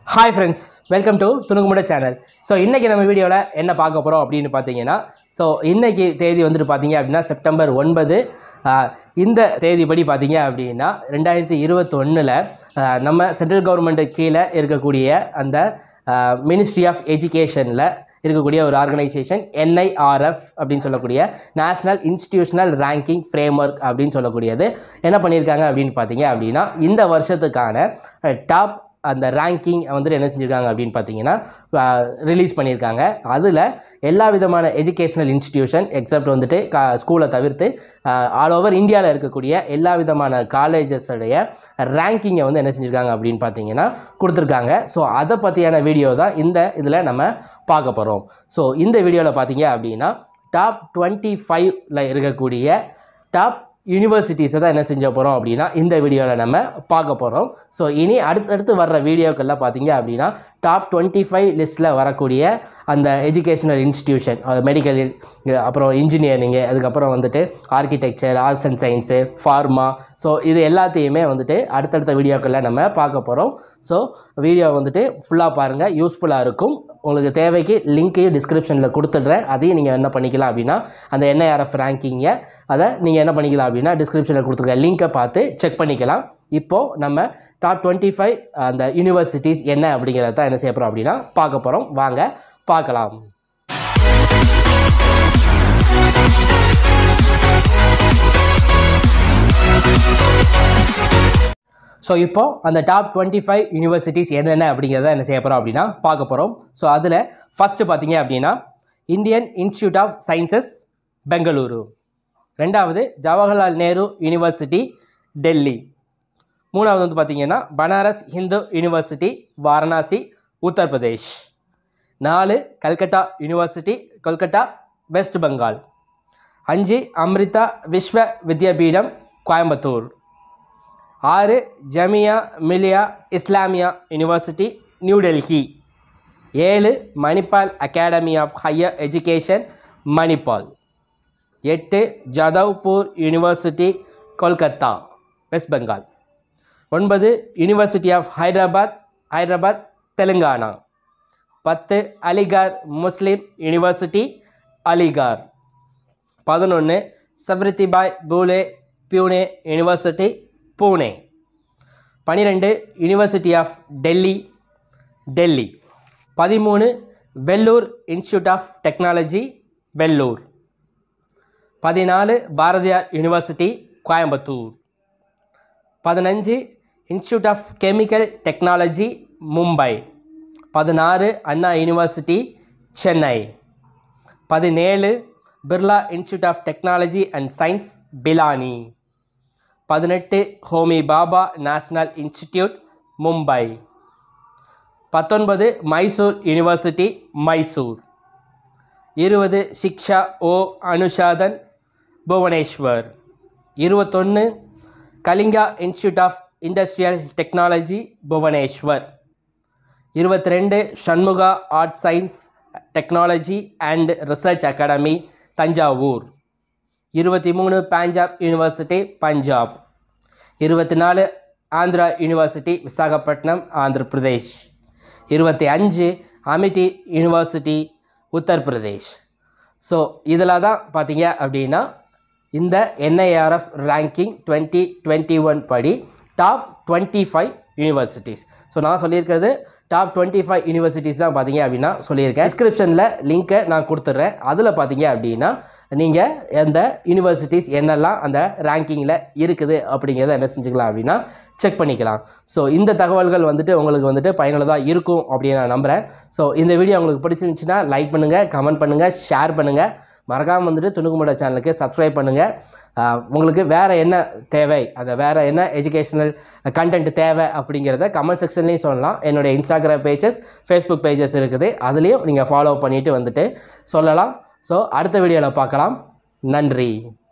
hi friends welcome to துணுக்குமுட channel so இன்றைக்கி நம்ம வீடியோவில் என்ன பார்க்க போகிறோம் அப்படின்னு பார்த்தீங்கன்னா ஸோ இன்றைக்கி தேதி வந்துட்டு பார்த்தீங்க அப்படின்னா செப்டம்பர் ஒன்பது ஆஹ், இந்த தேதிப்படி பார்த்தீங்க அப்படின்னா ரெண்டாயிரத்தி இருபத்தொன்னில் நம்ம சென்ட்ரல் கவர்மெண்ட்டு கீழே இருக்கக்கூடிய அந்த மினிஸ்ட்ரி ஆஃப் எஜுகேஷனில் இருக்கக்கூடிய ஒரு ஆர்கனைசேஷன் என்ஐஆர்எஃப் அப்படின்னு சொல்லக்கூடிய நேஷ்னல் இன்ஸ்டிடியூஷனல் ரேங்கிங் ஃப்ரேம்ஒர்க் அப்படின்னு சொல்லக்கூடியது என்ன பண்ணியிருக்காங்க அப்படின்னு பார்த்தீங்க அப்படின்னா இந்த வருஷத்துக்கான டாப் அந்த ரேங்கிங் வந்துட்டு என்ன செஞ்சுருக்காங்க அப்படின்னு பார்த்தீங்கன்னா ரிலீஸ் பண்ணியிருக்காங்க அதில் எல்லா விதமான எஜுகேஷனல் இன்ஸ்டிடியூஷன் எக்ஸப்ட் வந்துட்டு கா ஸ்கூலை தவிர்த்து ஆல் ஓவர் இந்தியாவில் இருக்கக்கூடிய எல்லா விதமான காலேஜஸோடைய ரேங்கிங்கை வந்து என்ன செஞ்சுருக்காங்க அப்படின்னு பார்த்தீங்கன்னா கொடுத்துருக்காங்க ஸோ அதை பற்றியான வீடியோ தான் இந்த இதில் நம்ம பார்க்க போகிறோம் ஸோ இந்த வீடியோவில் பார்த்தீங்க அப்படின்னா டாப் டுவெண்ட்டி ஃபைவ்ல இருக்கக்கூடிய டாப் யூனிவர்சிட்டிஸை தான் என்ன செஞ்ச போகிறோம் அப்படின்னா இந்த வீடியோவில் நம்ம பார்க்க போகிறோம் ஸோ இனி அடுத்தடுத்து வர்ற வீடியோக்களில் பார்த்தீங்க அப்படின்னா டாப் டுவெண்ட்டி ஃபைவ் லிஸ்ட்டில் வரக்கூடிய அந்த எஜுகேஷனல் இன்ஸ்டிடியூஷன் மெடிக்கல் அப்புறம் இன்ஜினியரிங்கு அதுக்கப்புறம் வந்துட்டு architecture arts and science pharma so இது எல்லாத்தையுமே வந்துட்டு அடுத்தடுத்த வீடியோக்களில் நம்ம பார்க்க போகிறோம் ஸோ வீடியோ வந்துட்டு ஃபுல்லாக பாருங்கள் யூஸ்ஃபுல்லாக இருக்கும் உங்களுக்கு தேவைக்கு லிங்க்கையும் டிஸ்கிரிப்ஷனில் கொடுத்துட்றேன் அதையும் நீங்கள் என்ன பண்ணிக்கலாம் அப்படின்னா அந்த என்ஐஆர்எஃப் ரேங்கிங்கை அதை நீங்கள் என்ன பண்ணிக்கலாம் அப்படின்னா டிஸ்கிரிப்ஷனில் கொடுத்துருக்க லிங்க்கை பார்த்து செக் பண்ணிக்கலாம் இப்போது நம்ம டாப் டுவெண்ட்டி ஃபைவ் அந்த யூனிவர்சிட்டிஸ் என்ன அப்படிங்கிறத தான் என்ன செய்ய போகிறோம் அப்படின்னா பார்க்க போகிறோம் வாங்க பார்க்கலாம் ஸோ இப்போ அந்த டாப் டுவெண்ட்டி ஃபைவ் யூனிவர்சிட்டிஸ் என்னென்ன அப்படிங்கிறத என்ன செய்ய போகிறோம் அப்படின்னா பார்க்க போகிறோம் ஸோ அதில் ஃபஸ்ட்டு பார்த்தீங்க அப்படின்னா Indian Institute of Sciences Bengaluru ரெண்டாவது ஜவஹர்லால் நேரு யூனிவர்சிட்டி டெல்லி மூணாவது வந்து பார்த்தீங்கன்னா பனாரஸ் ஹிந்து யூனிவர்சிட்டி வாரணாசி உத்தரப்பிரதேஷ் நாலு கல்கத்தா யூனிவர்சிட்டி கொல்கத்தா வெஸ்ட் பெங்கால் அஞ்சு அம்ரிதா விஸ்வ வித்யாபீடம் கோயம்புத்தூர் ஆறு ஜமியா மிலியா இஸ்லாமியா யூனிவர்சிட்டி நியூ டெல்லி ஏழு Manipal Academy of Higher Education Manipal எட்டு ஜதவ்பூர் யுனிவர்சிட்டி கொல்கத்தா வெஸ்ட் பெங்கால் ஒன்பது யூனிவர்சிட்டி ஆஃப் ஹைதராபாத் ஹைதராபாத் தெலுங்கானா பத்து அலிகார் முஸ்லீம் யூனிவர்சிட்டி அலிகார் பதினொன்று சவ்ரித்திபாய் பூலே பியூனே யூனிவர்சிட்டி பூனே பன்னிரெண்டு யூனிவர்சிட்டி ஆஃப் டெல்லி டெல்லி பதிமூணு Vellore Institute of Technology Vellore பதினாலு பாரதியார் யூனிவர்சிட்டி கோயம்புத்தூர் பதினஞ்சு Institute of Chemical Technology Mumbai பதினாறு அண்ணா யூனிவர்சிட்டி சென்னை பதினேழு Birla Institute of Technology and Science Pilani பதினெட்டு ஹோமி பாபா நேஷ்னல் இன்ஸ்டிடியூட் மும்பை பத்தொன்பது மைசூர் யூனிவர்சிட்டி மைசூர் இருபது சிக்ஷா ஓ அனுஷாதன் புவனேஸ்வர் இருபத்தொன்று Kalinga Institute of Industrial Technology Bhubaneswar இருபத்தி ரெண்டு Shanmugha Art Science Technology and Research Academy Thanjavur இருபத்தி மூணு பஞ்சாப் யூனிவர்சிட்டி பஞ்சாப் இருபத்தி நாலு ஆந்திரா யூனிவர்சிட்டி விசாகப்பட்டினம் ஆந்திர பிரதேஷ் இருபத்தி அஞ்சு அமிட்டி யூனிவர்சிட்டி உத்தரப்பிரதேஷ் ஸோ இதில் தான் பார்த்தீங்க அப்படின்னா இந்த NIRF ranking twenty twenty one படி top twenty five universities so நான் சொல்லியிருக்கிறது டாப் டுவெண்ட்டி ஃபைவ் யூனிவர்சிட்டிஸ் தான் பார்த்தீங்க அப்படின்னா சொல்லியிருக்கேன் டிஸ்கிரிப்ஷனில் லிங்க்கை நான் கொடுத்துட்றேன் அதில் பார்த்தீங்க அப்படின்னா நீங்கள் எந்த யூனிவர்சிட்டிஸ் என்னெல்லாம் அந்த ரேங்கிங்கில் இருக்குது அப்படிங்கிறத என்ன செஞ்சுக்கலாம் அப்படின்னா செக் பண்ணிக்கலாம் ஸோ இந்த தகவல்கள் வந்துட்டு உங்களுக்கு வந்துட்டு பயனுள்ளதாக இருக்கும் அப்படின்னு நான் நம்புகிறேன் ஸோ இந்த வீடியோ உங்களுக்கு பிடிச்சிருந்துச்சுன்னா லைக் பண்ணுங்கள் கமெண்ட் பண்ணுங்கள் ஷேர் பண்ணுங்கள் மறக்காமல் வந்துட்டு துணுக்குமுட சேனலுக்கு சப்ஸ்கிரைப் பண்ணுங்கள் ஆஹ் உங்களுக்கு வேறு என்ன தேவை அந்த வேறு என்ன எஜுகேஷனல் கண்டென்ட் தேவை அப்படிங்கிறத கமெண்ட் செக்ஷன்லேயும் சொல்லலாம் என்னுடைய இன்ஸ்டாகிராம் பேஜஸ் ஃபேஸ்புக் பேஜஸ் இருக்குது அதுலேயும் நீங்கள் ஃபாலோ பண்ணிவிட்டு வந்துட்டு சொல்லலாம் ஸோ அடுத்த வீடியோவில் பார்க்கலாம் நன்றி